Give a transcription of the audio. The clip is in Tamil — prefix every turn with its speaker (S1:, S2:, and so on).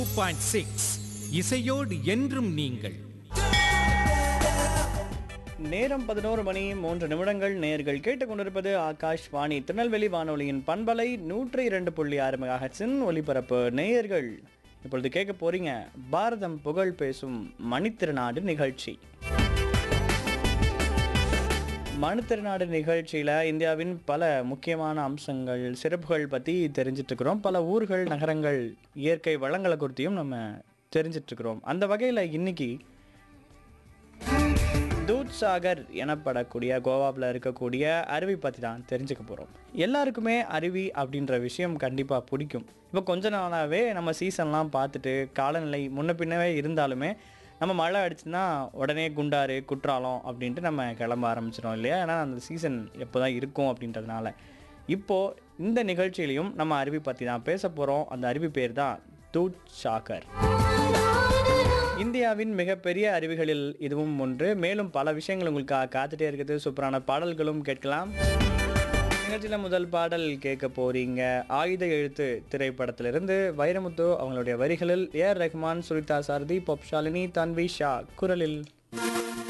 S1: பாயிண்ட் சிக்ஸ் இசையோடு என்றும் நீங்கள்
S2: நேரம் பதினோரு மணி மூன்று நிமிடங்கள் நேர்கள் கேட்டுக்கொண்டிருப்பது ஆகாஷ்வாணி திருநெல்வேலி வானொலியின் பண்பலை நூற்றி இரண்டு புள்ளி ஆறு மெகாஹெட்ஸின் ஒலிபரப்பு நேயர்கள் இப்பொழுது கேட்க போறீங்க பாரதம் புகழ் பேசும் மணித்திருநாடு நிகழ்ச்சி மணித்திருநாடு நிகழ்ச்சியில் இந்தியாவின் பல முக்கியமான அம்சங்கள் சிறப்புகள் பற்றி தெரிஞ்சிட்டு இருக்கிறோம் பல ஊர்கள் நகரங்கள் இயற்கை வளங்களை குறித்தியும் நம்ம தெரிஞ்சிட்டு இருக்கிறோம் அந்த வகையில் இன்னைக்கு தூத் சாகர் எனப்படக்கூடிய கோவாவில் இருக்கக்கூடிய அருவி பற்றி தான் தெரிஞ்சுக்க போகிறோம் எல்லாருக்குமே அருவி அப்படின்ற விஷயம் கண்டிப்பாக பிடிக்கும் இப்போ கொஞ்ச நாளாகவே நம்ம சீசன்லாம் பார்த்துட்டு காலநிலை முன்ன பின்னவே இருந்தாலுமே நம்ம மழை அடிச்சுன்னா உடனே குண்டாறு குற்றாலம் அப்படின்ட்டு நம்ம கிளம்ப ஆரம்பிச்சிடும் இல்லையா ஏன்னா அந்த சீசன் எப்போ தான் இருக்கும் அப்படின்றதுனால இப்போது இந்த நிகழ்ச்சியிலையும் நம்ம அருவி பற்றி தான் பேச போகிறோம் அந்த அருவி பேர் தான் தூத் சாகர் இந்தியாவின் மிகப்பெரிய அருவிகளில் இதுவும் ஒன்று மேலும் பல விஷயங்கள் உங்களுக்காக காத்துட்டே இருக்குது சூப்பரான பாடல்களும் கேட்கலாம் நிகழ்ச்சியில் முதல் பாடல் கேட்க போறீங்க ஆயுத எழுத்து திரைப்படத்திலிருந்து வைரமுத்து அவங்களுடைய வரிகளில் ஏஆர் ரஹ்மான் சுரிதா சாரதி பொப்ஷாலினி தன்வி ஷா குரலில்